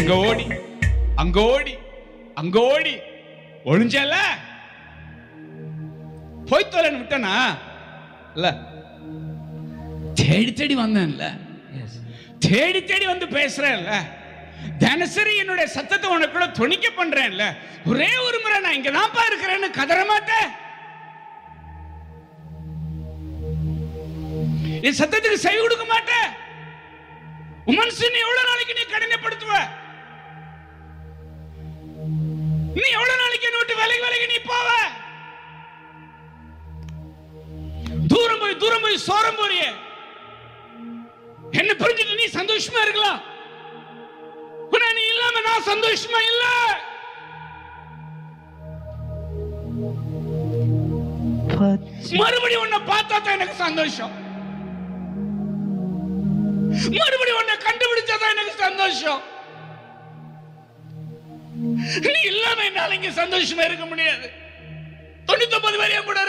இங்க ஓடி அங்க ஓடி அங்க ஓடி ஒளிஞ்சல போய் தொலைன்னு விட்டனா இல்ல தேடி தேடி வந்தேன்ல எஸ் தேடி தேடி வந்து பேசுறேன்ல தினசரி என்னுடைய சத்தத்தை உனக்குள்ள துணிக்க பண்றேன்ல ஒரே ஒரு முறை நான் இங்க தான்ப்பா இருக்கிறேன்னு கதற மாட்டேன் என் சத்தத்துக்கு செவி கொடுக்க மாட்டேன் உன் மனசு நீ எவ்வளவு நாளைக்கு நீ கடினப்படுத்துவ நீ எவ்வளவு நாளைக்கு என்ன விட்டு வேலைக்கு வேலைக்கு நீ போவ தூரம் போய் தூரம் போய் சோரம் போறியே என்ன புரிஞ்சுட்டு நீ சந்தோஷமா இருக்கலாம் ஆனா நீ இல்லாம நான் சந்தோஷமா இல்ல மறுபடியும் உன்னை பார்த்தா தான் எனக்கு சந்தோஷம் மறுபடியும் உன்னை கண்டுபிடிச்சா தான் எனக்கு சந்தோஷம் நீ இல்லாம என்னால இங்க சந்தோஷமா இருக்க முடியாது தொண்ணூத்தி ஒன்பது வரையும் கூட